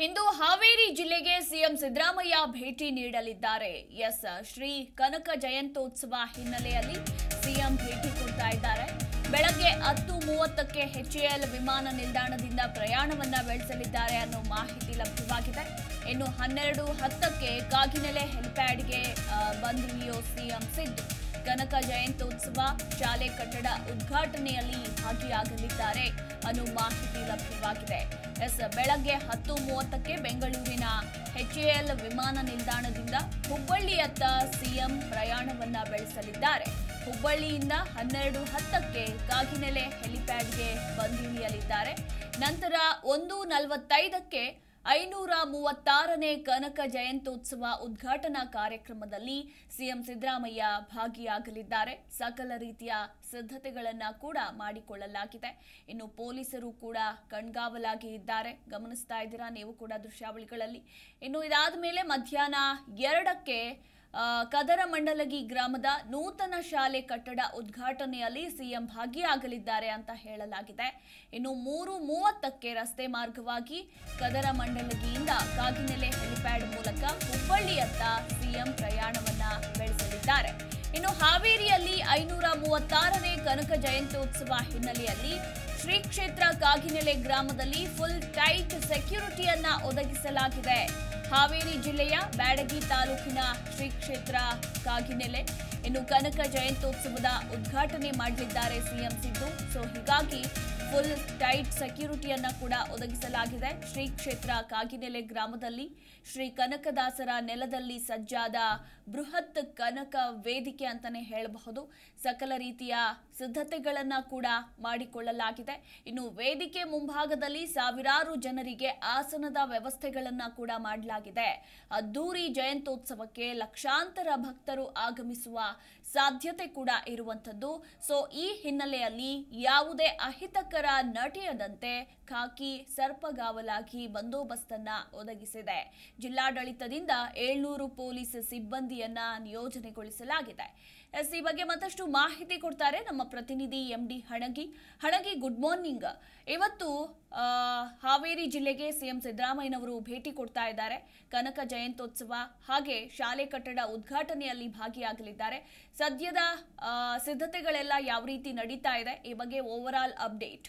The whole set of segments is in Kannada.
ಇಂದು ಹಾವೇರಿ ಜಿಲ್ಲೆಗೆ ಸಿಎಂ ಸಿದ್ದರಾಮಯ್ಯ ಭೇಟಿ ನೀಡಲಿದ್ದಾರೆ ಎಸ್ ಶ್ರೀ ಕನಕ ಜಯಂತ್ಯೋತ್ಸವ ಹಿನ್ನೆಲೆಯಲ್ಲಿ ಸಿಎಂ ಭೇಟಿ ಕೊಡ್ತಾ ಇದ್ದಾರೆ ಬೆಳಗ್ಗೆ ಹತ್ತು ಮೂವತ್ತಕ್ಕೆ ಎಚ್ಎಎಲ್ ವಿಮಾನ ನಿಲ್ದಾಣದಿಂದ ಪ್ರಯಾಣವನ್ನ ಬೆಳೆಸಲಿದ್ದಾರೆ ಅನ್ನೋ ಮಾಹಿತಿ ಲಭ್ಯವಾಗಿದೆ ಇನ್ನು ಹನ್ನೆರಡು ಹತ್ತಕ್ಕೆ ಕಾಗಿನೆಲೆ ಹೆಲಿಪ್ಯಾಡ್ಗೆ ಆ, ಬಂದಿಳಿಯೋ ಸಿಎಂ ಸಿದ್ದು ಕನಕ ಜಯಂತ್ಯೋತ್ಸವ ಶಾಲೆ ಕಟ್ಟಡ ಉದ್ಘಾಟನೆಯಲ್ಲಿ ಭಾಗಿಯಾಗಲಿದ್ದಾರೆ ಅನ್ನೋ ಮಾಹಿತಿ ಲಭ್ಯವಾಗಿದೆ ಎಸ್ ಬೆಳಗ್ಗೆ ಹತ್ತು ಮೂವತ್ತಕ್ಕೆ ಬೆಂಗಳೂರಿನ ಎಚ್ಎಎಲ್ ವಿಮಾನ ನಿಲ್ದಾಣದಿಂದ ಹುಬ್ಬಳ್ಳಿಯತ್ತ ಸಿಎಂ ಪ್ರಯಾಣವನ್ನ ಬೆಳೆಸಲಿದ್ದಾರೆ ಹುಬ್ಬಳ್ಳಿಯಿಂದ ಹನ್ನೆರಡು ಹತ್ತಕ್ಕೆ ಕಾಗಿನೆಲೆ ಹೆಲಿಪ್ಯಾಡ್ಗೆ ಬಂದಿಳಿಯಲಿದ್ದಾರೆ ನಂತರ ಒಂದು ನಲವತ್ತೈದಕ್ಕೆ ಐನೂರ ಮೂವತ್ತಾರನೇ ಕನಕ ಜಯಂತ್ಯೋತ್ಸವ ಉದ್ಘಾಟನಾ ಕಾರ್ಯಕ್ರಮದಲ್ಲಿ ಸಿಎಂ ಸಿದ್ದರಾಮಯ್ಯ ಭಾಗಿಯಾಗಲಿದ್ದಾರೆ ಸಕಲ ರೀತಿಯ ಸಿದ್ಧತೆಗಳನ್ನ ಕೂಡ ಮಾಡಿಕೊಳ್ಳಲಾಗಿದೆ ಇನ್ನು ಪೊಲೀಸರು ಕೂಡ ಕಣ್ಗಾವಲಾಗಿ ಇದ್ದಾರೆ ಗಮನಿಸ್ತಾ ಇದ್ದೀರಾ ನೀವು ಕೂಡ ದೃಶ್ಯಾವಳಿಗಳಲ್ಲಿ ಇನ್ನು ಇದಾದ ಮೇಲೆ ಮಧ್ಯಾಹ್ನ ಎರಡಕ್ಕೆ ಆ, ಕದರಮಂಡಲಗಿ ಗ್ರಾಮದ ನೂತನ ಶಾಲೆ ಕಟ್ಟಡ ಉದ್ಘಾಟನೆಯಲ್ಲಿ ಸಿಎಂ ಭಾಗಿಯಾಗಲಿದ್ದಾರೆ ಅಂತ ಹೇಳಲಾಗಿದೆ ಇನ್ನು ಮೂರು ಮೂವತ್ತಕ್ಕೆ ರಸ್ತೆ ಮಾರ್ಗವಾಗಿ ಕದರಮಂಡಲಗಿಯಿಂದ ಕಾಗಿನೆಲೆ ಹೆಲಿಪ್ಯಾಡ್ ಮೂಲಕ ಹುಬ್ಬಳ್ಳಿಯತ್ತ ಸಿಎಂ ಪ್ರಯಾಣವನ್ನ ಬೆಳೆಸಲಿದ್ದಾರೆ ಇನ್ನು ಹಾವೇರಿಯಲ್ಲಿ ಐನೂರ ಮೂವತ್ತಾರನೇ ಕನಕ ಜಯಂತ್ಯೋತ್ಸವ ಹಿನ್ನೆಲೆಯಲ್ಲಿ ಶ್ರೀ ಕ್ಷೇತ್ರ ಕಾಗಿನೆಲೆ ಗ್ರಾಮದಲ್ಲಿ ಫುಲ್ ಟೈಟ್ ಸೆಕ್ಯೂರಿಟಿಯನ್ನ ಒದಗಿಸಲಾಗಿದೆ ಹಾವೇರಿ ಜಿಲ್ಲೆಯ ಬ್ಯಾಡಗಿ ತಾಲೂಕಿನ ಶ್ರೀ ಕ್ಷೇತ್ರ ಕಾಗಿನೆಲೆ ಇನ್ನು ಕನಕ ಜಯಂತ್ಯೋತ್ಸವದ ಉದ್ಘಾಟನೆ ಮಾಡಲಿದ್ದಾರೆ ಸಿಎಂ ಸಿದ್ದು ಸೊ ಹೀಗಾಗಿ ಫುಲ್ ಟೈಟ್ ಸೆಕ್ಯೂರಿಟಿಯನ್ನ ಕೂಡ ಒದಗಿಸಲಾಗಿದೆ ಶ್ರೀ ಕ್ಷೇತ್ರ ಕಾಗಿನೆಲೆ ಗ್ರಾಮದಲ್ಲಿ ಶ್ರೀ ಕನಕದಾಸರ ನೆಲದಲ್ಲಿ ಸಜ್ಜಾದ ಬೃಹತ್ ಕನಕ ವೇದಿಕೆ ಅಂತಾನೆ ಹೇಳಬಹುದು ಸಕಲ ರೀತಿಯ ಸಿದ್ಧತೆಗಳನ್ನ ಕೂಡ ಮಾಡಿಕೊಳ್ಳಲಾಗಿದೆ ಇನ್ನು ವೇದಿಕೆ ಮುಂಭಾಗದಲ್ಲಿ ಸಾವಿರಾರು ಜನರಿಗೆ ಆಸನದ ವ್ಯವಸ್ಥೆಗಳನ್ನ ಕೂಡ ಮಾಡಲಾಗಿದೆ ಅದ್ದೂರಿ ಜಯಂತ್ಯೋತ್ಸವಕ್ಕೆ ಲಕ್ಷಾಂತರ ಭಕ್ತರು ಆಗಮಿಸುವ ಸಾಧ್ಯತೆ ಕೂಡ ಇರುವಂಥದ್ದು ಸೊ ಈ ಹಿನ್ನೆಲೆಯಲ್ಲಿ ಯಾವುದೇ ಅಹಿತಕರ ನಡೆಯದಂತೆ ಖಾಕಿ ಸರ್ಪಗಾವಲಾಗಿ ಬಂದೋಬಸ್ತನ್ನ ಒದಗಿಸಿದೆ ಜಿಲ್ಲಾಡಳಿತದಿಂದ ಏಳ್ನೂರು ಪೊಲೀಸ್ ಸಿಬ್ಬಂದಿಯನ್ನ ನಿಯೋಜನೆಗೊಳಿಸಲಾಗಿದೆ ಎಸ್ ಈ ಬಗ್ಗೆ ಮತ್ತಷ್ಟು ಮಾಹಿತಿ ಕೊಡ್ತಾರೆ ನಮ್ಮ ಪ್ರತಿನಿಧಿ M D Hanagi Hanagi good morning ಇವತ್ತು ಆ, ಹಾವೇರಿ ಜಿಲ್ಲೆಗೆ ಸಿಎಂ ಸಿದ್ದರಾಮಯ್ಯನವರು ಭೇಟಿ ಕೊಡ್ತಾ ಇದ್ದಾರೆ ಕನಕ ಜಯಂತ್ಯೋತ್ಸವ ಹಾಗೆ ಶಾಲೆ ಕಟ್ಟಡ ಉದ್ಘಾಟನೆಯಲ್ಲಿ ಭಾಗಿಯಾಗಲಿದ್ದಾರೆ ಸದ್ಯದ ಆ, ಸಿದ್ಧತೆಗಳೆಲ್ಲ ಯಾವ ರೀತಿ ನಡೀತಾ ಇದೆ ಈ ಬಗ್ಗೆ overall update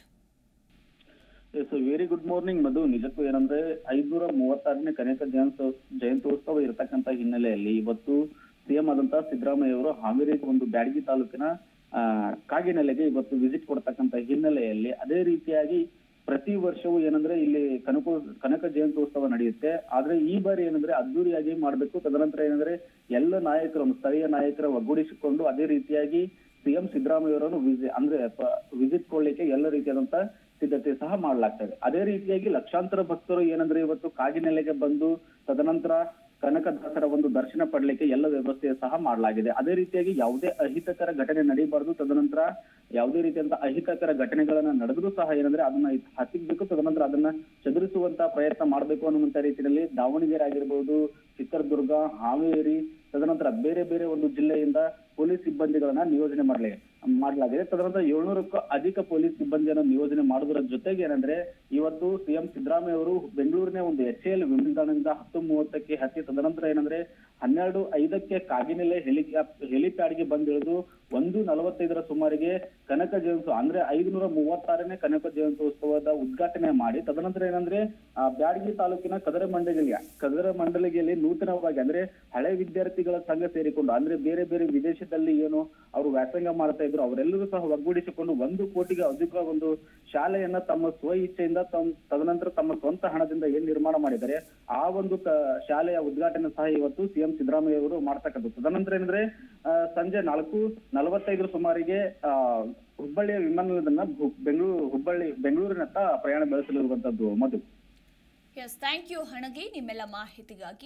yes very good morning Madhu ನಿಜಕ್ಕೂ ಏನಂದ್ರೆ ಐದ್ನೂರ ಮೂವತ್ತಾರನೇ ಕನಕ ಜಯಂತ್ಸವ ಜಯಂತ್ಯೋತ್ಸವ ಇರತಕ್ಕಂತ ಹಿನ್ನೆಲೆಯಲ್ಲಿ ಇವತ್ತು ಸಿಎಂ ಆದಂತ ಸಿದ್ದರಾಮಯ್ಯ ಅವರು ಹಾವೇರಿ ಒಂದು ಬ್ಯಾಡಗಿ ತಾಲೂಕಿನ ಆ, ಕಾಗಿನೆಲೆಗೆ ಇವತ್ತು ವಿಸಿಟ್ ಕೊಡ್ತಕ್ಕಂತ ಹಿನ್ನೆಲೆಯಲ್ಲಿ ಅದೇ ರೀತಿಯಾಗಿ ಪ್ರತಿ ವರ್ಷವೂ ಏನಂದ್ರೆ ಇಲ್ಲಿ ಕನಕ ಕನಕ ಜಯಂತ್ಯೋತ್ಸವ ನಡೆಯುತ್ತೆ ಆದ್ರೆ ಈ ಬಾರಿ ಏನಂದ್ರೆ ಅದ್ದೂರಿಯಾಗಿ ಮಾಡ್ಬೇಕು ತದನಂತರ ಏನಂದ್ರೆ ಎಲ್ಲ ನಾಯಕರನ್ನು ಸ್ಥಳೀಯ ನಾಯಕರ ಒಗ್ಗೂಡಿಸಿಕೊಂಡು ಅದೇ ರೀತಿಯಾಗಿ ಸಿಎಂ ಸಿದ್ದರಾಮಯ್ಯ ಅವರನ್ನು ವಿಸಿ ಅಂದ್ರೆ ವಿಸಿಟ್ ಕೊಡ್ಲಿಕ್ಕೆ ಎಲ್ಲ ರೀತಿಯಾದಂತ ಸಿದ್ಧತೆ ಸಹ ಮಾಡಲಾಗ್ತದೆ ಅದೇ ರೀತಿಯಾಗಿ ಲಕ್ಷಾಂತರ ಭಕ್ತರು ಏನಂದ್ರೆ ಇವತ್ತು ಕಾಗಿನೆಲೆಗೆ ಬಂದು ತದನಂತರ ಕನಕದಾಸರ ಒಂದು ದರ್ಶನ ಪಡ್ಲಿಕ್ಕೆ ಎಲ್ಲ ವ್ಯವಸ್ಥೆ ಸಹ ಮಾಡಲಾಗಿದೆ ಅದೇ ರೀತಿಯಾಗಿ ಯಾವುದೇ ಅಹಿತಕರ ಘಟನೆ ನಡೀಬಾರ್ದು ತದನಂತರ ಯಾವುದೇ ರೀತಿಯಂತ ಅಹಿತಕರ ಘಟನೆಗಳನ್ನ ನಡೆದ್ರು ಸಹ ಏನಂದ್ರೆ ಅದನ್ನ ಹತ್ತಿಕ್ಬೇಕು ತದನಂತರ ಅದನ್ನ ಚದುರಿಸುವಂತ ಪ್ರಯತ್ನ ಮಾಡಬೇಕು ಅನ್ನುವಂತ ರೀತಿಯಲ್ಲಿ ದಾವಣಗೆರೆ ಆಗಿರ್ಬೋದು ಚಿತ್ರದುರ್ಗ ಹಾವೇರಿ ತದನಂತರ ಬೇರೆ ಬೇರೆ ಒಂದು ಜಿಲ್ಲೆಯಿಂದ ಪೊಲೀಸ್ ಸಿಬ್ಬಂದಿಗಳನ್ನ ನಿಯೋಜನೆ ಮಾಡಲಿ ಮಾಡಲಾಗಿದೆ ತದನಂತರ ಏಳ್ನೂರಕ್ಕೂ ಅಧಿಕ ಪೊಲೀಸ್ ಸಿಬ್ಬಂದಿಯನ್ನ ನಿಯೋಜನೆ ಮಾಡೋದ್ರ ಜೊತೆಗೆ ಏನಂದ್ರೆ ಇವತ್ತು ಸಿಎಂ ಸಿದ್ದರಾಮಯ್ಯ ಅವರು ಬೆಂಗಳೂರಿನ ಒಂದು ಎಚ್ ಎಲ್ ನಿಲ್ದಾಣದಿಂದ ಹತ್ತು ಮೂವತ್ತಕ್ಕೆ ಹತ್ತಿ ತದನಂತರ ಏನಂದ್ರೆ ಹನ್ನೆರಡು ಐದಕ್ಕೆ ಕಾಗಿನೆಲೆ ಹೆಲಿಕ್ಯಾಪ್ ಹೆಲಿಪ್ಯಾಡ್ಗೆ ಬಂದಿಳಿದು ಒಂದು ನಲವತ್ತೈದರ ಸುಮಾರಿಗೆ ಕನಕ ಜಯಂತ್ಸವ ಅಂದ್ರೆ ಐದುನೂರ ಮೂವತ್ತಾರನೇ ಕನಕ ಜಯಂತ್ಯೋತ್ಸವದ ಉದ್ಘಾಟನೆ ಮಾಡಿ ತದನಂತರ ಏನಂದ್ರೆ ಆ ಬ್ಯಾಡಗಿ ತಾಲೂಕಿನ ಕದರ ಮಂಡಳಿಗೆ ಕದರ ಮಂಡಳಿಗೆಯಲ್ಲಿ ನೂತನವಾಗಿ ಅಂದ್ರೆ ಹಳೆ ವಿದ್ಯಾರ್ಥಿಗಳ ಸಂಘ ಸೇರಿಕೊಂಡು ಅಂದ್ರೆ ಬೇರೆ ಬೇರೆ ವಿದೇಶದಲ್ಲಿ ಏನು ಅವರು ವ್ಯಾಸಂಗ ಮಾಡ್ತಾ ಇದ್ರು ಅವರೆಲ್ಲರೂ ಸಹ ಒಗ್ಗೂಡಿಸಿಕೊಂಡು ಒಂದು ಕೋಟಿಗೆ ಅಧಿಕ ಒಂದು ಶಾಲೆಯನ್ನ ತಮ್ಮ ಸ್ವ ಇಚ್ಛೆಯಿಂದ ತಮ್ಮ ತದನಂತರ ತಮ್ಮ ಸ್ವಂತ ಹಣದಿಂದ ಏನ್ ನಿರ್ಮಾಣ ಮಾಡಿದ್ದಾರೆ ಆ ಒಂದು ಕ- ಶಾಲೆಯ ಉದ್ಘಾಟನೆ ಸಹ ಇವತ್ತು ಸಿಎಂ ಸಿದ್ದರಾಮಯ್ಯ ಅವರು ಮಾಡ್ತಕ್ಕಂಥದ್ದು ತದನಂತರ ಏನಂದ್ರೆ ಆ, ಸಂಜೆ ನಾಲ್ಕು ನಲವತ್ತೈದರ ಸುಮಾರಿಗೆ ಆ ಹುಬ್ಬಳ್ಳಿಯ ವಿಮಾನ ನಿಲ್ದಾಣ ಹು- ಬೆಂಗಳೂರು ಹುಬ್ಬಳ್ಳಿ ಬೆಂಗಳೂರಿನತ್ತ ಪ್ರಯಾಣ ಬೆಳೆಸಲಿರುವಂತದ್ದು Madhu yes thank you Hanagi ನಿಮ್ಮೆಲ್ಲ ಮಾಹಿತಿಗಾಗಿ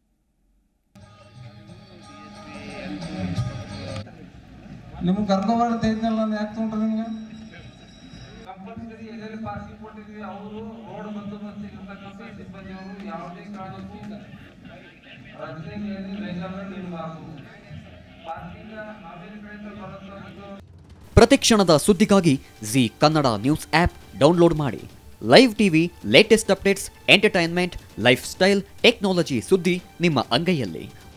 ನಿಮ್ಗೆ ಕರ್ಕೊಬಾರ್ದು ಇದ್ನಲ್ಲ ನಾನು ಯಾಕೆ ತೊಗೊಂಡ್ರೆ ನಿಮ್ಗೆ ಕಂಪಲ್ಸರಿ ಎಲ್ಲೆಲ್ಲಿ ಪಾರ್ಕಿಂಗ್ ಕೊಟ್ಟಿದ್ವಿ ಅವರು ರೋಡ್ ಬಂದೋಬಸ್ತ್ ಇರ್ತಕ್ಕಂಥ ಸಿಬ್ಬಂದಿಯವರು ಯಾವುದೇ ಕಾರಣಕ್ಕೂ ರಸ್ತೆಗೆ ಏನು ವೆಹಿಕಲ್ ನೀಡಬಾರದು ಪಾರ್ಕಿಂಗ್ ಹಾವೇರಿ ಕಡೆಯಿಂದ ಬರುವಂಥದ್ದು ಪ್ರತಿಕ್ಷಣದ ಸುದ್ದಿಗಾಗಿ Zee Kannada news app download ಮಾಡಿ live TV latest updates entertainment lifestyle technology ಸುದ್ದಿ ನಿಮ್ಮ ಅಂಗೈಯಲ್ಲಿ